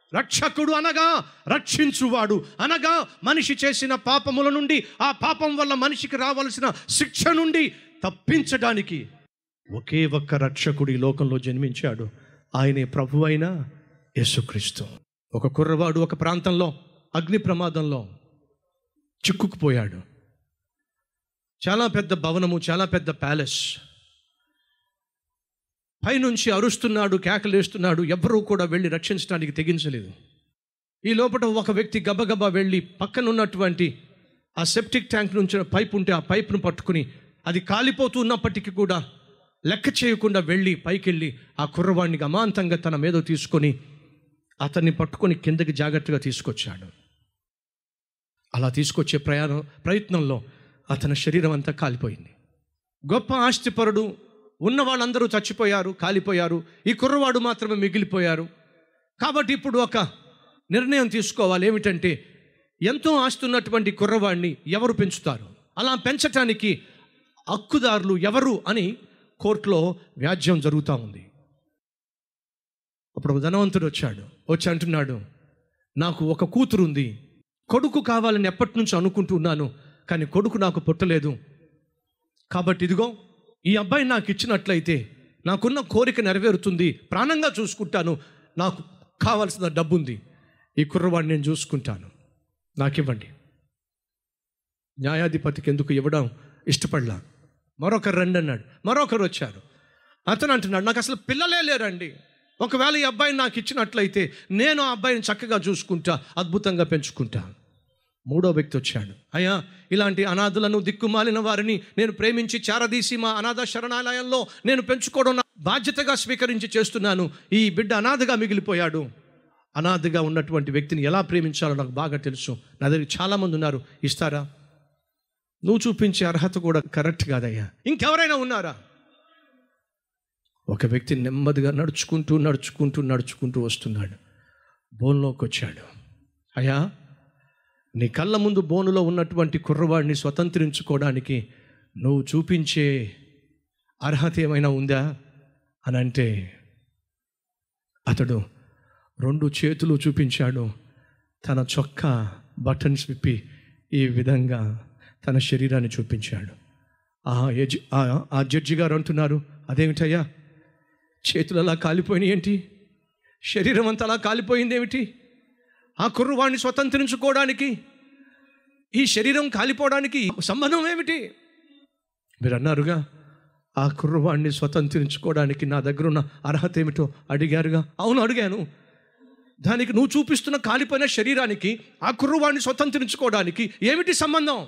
రక్షకుడు అనగా రక్షించువాడు అనగా మనిషి చేసిన పాపముల నుండి ఆ పాపం వల్ల మనిషికి రావలసిన శిక్ష నుండి తప్పించడానికి ఒకే ఒక్క రక్షకుడు ఈ లోకంలో జన్మించాడు ఆయనే ప్రభు అయిన యేసుక్రీస్తు ఒక కుర్రవాడు ఒక ప్రాంతంలో అగ్ని ప్రమాదంలో చిక్కుకుపోయాడు చాలా పెద్ద భవనము చాలా పెద్ద ప్యాలెస్ పైనుంచి అరుస్తున్నాడు కేకలేస్తున్నాడు ఎవ్వరూ కూడా వెళ్ళి రక్షించడానికి తెగించలేదు ఈ లోపల ఒక వ్యక్తి గబగబా వెళ్ళి పక్కనున్నటువంటి ఆ సెప్టిక్ ట్యాంక్ నుంచి పైప్ ఉంటే ఆ పైప్ను పట్టుకుని అది కాలిపోతున్నప్పటికీ కూడా లెక్క చేయకుండా వెళ్ళి పైకెళ్ళి ఆ కుర్రవాడిని అమాంతంగా తన మీద తీసుకొని అతన్ని పట్టుకొని కిందకి జాగ్రత్తగా తీసుకొచ్చాడు అలా తీసుకొచ్చే ప్రయాణం ప్రయత్నంలో అతని శరీరం అంతా కాలిపోయింది గొప్ప ఆస్తిపరుడు ఉన్న వాళ్ళందరూ చచ్చిపోయారు కాలిపోయారు ఈ కుర్రవాడు మాత్రమే మిగిలిపోయారు కాబట్టి ఇప్పుడు ఒక నిర్ణయం తీసుకోవాలి ఏమిటంటే ఎంతో ఆస్తున్నటువంటి కుర్రవాడిని ఎవరు పెంచుతారు అలా పెంచటానికి హక్కుదారులు ఎవరు అని కోర్టులో వ్యాజ్యం జరుగుతూ ఉంది అప్పుడు ఒక ధనవంతుడు వచ్చాడు వచ్చి అంటున్నాడు నాకు ఒక కూతురు ఉంది కొడుకు కావాలని ఎప్పటి నుంచి అనుకుంటున్నాను కానీ కొడుకు నాకు పుట్టలేదు కాబట్టి ఇదిగో ఈ అబ్బాయి నాకు ఇచ్చినట్లయితే నాకున్న కోరిక నెరవేరుతుంది ప్రాణంగా చూసుకుంటాను నాకు కావాల్సిన డబ్బు ఉంది ఈ కుర్రవాడిని నేను చూసుకుంటాను నాకు ఇవ్వండి న్యాయాధిపతికి ఎందుకు ఇవ్వడం ఇష్టపడలా మరొకరు రండి అన్నాడు మరొకరు వచ్చారు అతను అంటున్నాడు నాకు అసలు పిల్లలే లేరండి ఒకవేళ ఈ అబ్బాయిని నాకు ఇచ్చినట్లయితే నేను ఆ అబ్బాయిని చక్కగా చూసుకుంటా అద్భుతంగా పెంచుకుంటా మూడో వ్యక్తి వచ్చాడు అయ్యా ఇలాంటి అనాథులను దిక్కుమాలిన వారిని నేను ప్రేమించి చారదీసి మా అనాథ శరణాలయంలో నేను పెంచుకోవడం నా బాధ్యతగా స్వీకరించి చేస్తున్నాను ఈ బిడ్డ అనాథగా మిగిలిపోయాడు అనాథగా ఉన్నటువంటి వ్యక్తిని ఎలా ప్రేమించాలో నాకు బాగా తెలుసు నా దగ్గర చాలామంది ఉన్నారు ఇస్తారా నువ్వు చూపించే అర్హత కూడా కరెక్ట్ కాదయ్యా ఇంకెవరైనా ఉన్నారా ఒక వ్యక్తి నెమ్మదిగా నడుచుకుంటూ నడుచుకుంటూ నడుచుకుంటూ వస్తున్నాడు బోన్లోకి వచ్చాడు అయ్యా నీ కళ్ళ ముందు బోనులో ఉన్నటువంటి కుర్రవాడిని స్వతంత్రించుకోవడానికి నువ్వు చూపించే అర్హత ఏమైనా ఉందా అని అంటే అతడు రెండు చేతులు చూపించాడు తన చొక్కా బటన్స్ విప్పి ఈ విధంగా తన శరీరాన్ని చూపించాడు ఆ యజ్ ఆ- ఆ జడ్జి గారు అంటున్నారు అదేమిటయ్యా చేతులు అలా కాలిపోయినాయి ఏంటి శరీరం అంతా అలా కాలిపోయింది ఏమిటి ఆ కుర్రవాడిని స్వతంత్రించుకోవడానికి ఈ శరీరం కాలిపోవడానికి సంబంధం ఏమిటి మీరు అన్నారుగా ఆ కుర్రవాడిని స్వతంత్రించుకోవడానికి నా దగ్గర ఉన్న అర్హత ఏమిటో అడిగారుగా అవును అడిగాను దానికి నువ్వు చూపిస్తున్న కాలిపోయిన శరీరానికి ఆ కుర్రవాడిని స్వతంత్రించుకోవడానికి ఏమిటి సంబంధం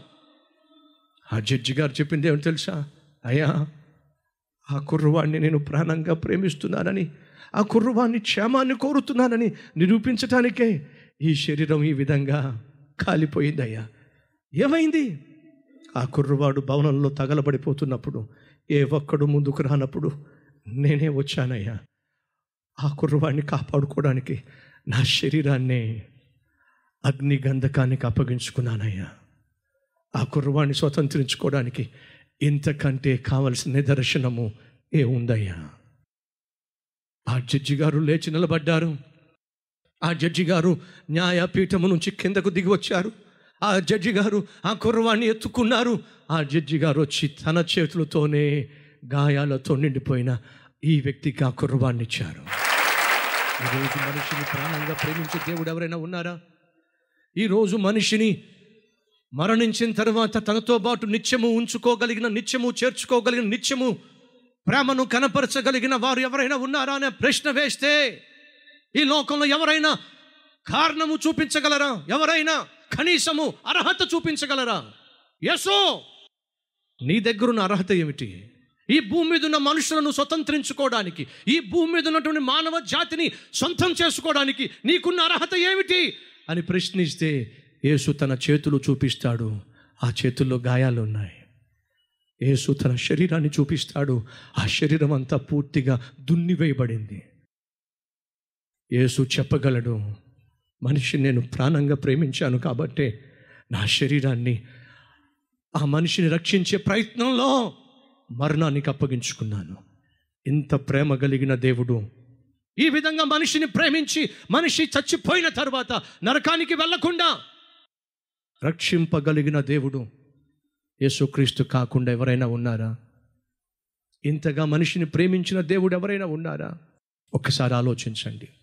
ఆ జడ్జి గారు చెప్పింది ఏమిటి తెలుసా అయ్యా ఆ కుర్రవాడిని నేను ప్రాణంగా ప్రేమిస్తున్నానని ఆ కుర్రవాడిని క్షేమాన్ని కోరుతున్నానని నిరూపించటానికే ఈ శరీరం ఈ విధంగా కాలిపోయిందయ్యా ఏమైంది ఆ కుర్రవాడు భవనంలో తగలబడిపోతున్నప్పుడు ఏ ఒక్కడు ముందుకు రానప్పుడు నేనే వచ్చానయ్యా ఆ కుర్రవాడిని కాపాడుకోవడానికి నా శరీరాన్నే అగ్ని గంధకానికి అప్పగించుకున్నానయ్యా ఆ కుర్రవాడిని స్వతంత్రించుకోవడానికి ఇంతకంటే కావలసిన నిదర్శనము ఏ ఉందయ్యా ఆ జడ్జి గారు లేచి నిలబడ్డారు ఆ జడ్జి గారు న్యాయపీఠము నుంచి కిందకు దిగి వచ్చారు ఆ జడ్జి గారు ఆ కుర్రవాణ్ణి ఎత్తుకున్నారు ఆ జడ్జి గారు వచ్చి తన చేతులతోనే గాయాలతో నిండిపోయిన ఈ వ్యక్తికి ఆ కుర్రవాణ్ణి ఇచ్చారు ఈరోజు మనిషిని ప్రాణంగా ప్రేమించే దేవుడు ఎవరైనా ఉన్నారా ఈరోజు మనిషిని మరణించిన తర్వాత తనతో పాటు నిత్యము ఉంచుకోగలిగిన నిత్యము చేర్చుకోగలిగిన నిత్యము ప్రేమను కనపరచగలిగిన వారు ఎవరైనా ఉన్నారా అనే ప్రశ్న వేస్తే ఈ లోకంలో ఎవరైనా కారణము చూపించగలరా ఎవరైనా కనీసము అర్హత చూపించగలరా యసో నీ దగ్గరున్న అర్హత ఏమిటి ఈ భూమి మీద ఉన్న మనుషులను స్వతంత్రించుకోవడానికి ఈ భూమి మీద ఉన్నటువంటి మానవ జాతిని సొంతం చేసుకోవడానికి నీకున్న అర్హత ఏమిటి అని ప్రశ్నిస్తే యేసు తన చేతులు చూపిస్తాడు ఆ చేతుల్లో గాయాలు ఉన్నాయి యేసు తన శరీరాన్ని చూపిస్తాడు ఆ శరీరం అంతా పూర్తిగా దున్నివేయబడింది యేసు చెప్పగలడు మనిషి నేను ప్రాణంగా ప్రేమించాను కాబట్టే నా శరీరాన్ని ఆ మనిషిని రక్షించే ప్రయత్నంలో మరణానికి అప్పగించుకున్నాను ఇంత ప్రేమ కలిగిన దేవుడు ఈ విధంగా మనిషిని ప్రేమించి మనిషి చచ్చిపోయిన తర్వాత నరకానికి వెళ్ళకుండా రక్షింపగలిగిన దేవుడు యేసుక్రీస్తు కాకుండా ఎవరైనా ఉన్నారా ఇంతగా మనిషిని ప్రేమించిన దేవుడు ఎవరైనా ఉన్నారా ఒక్కసారి ఆలోచించండి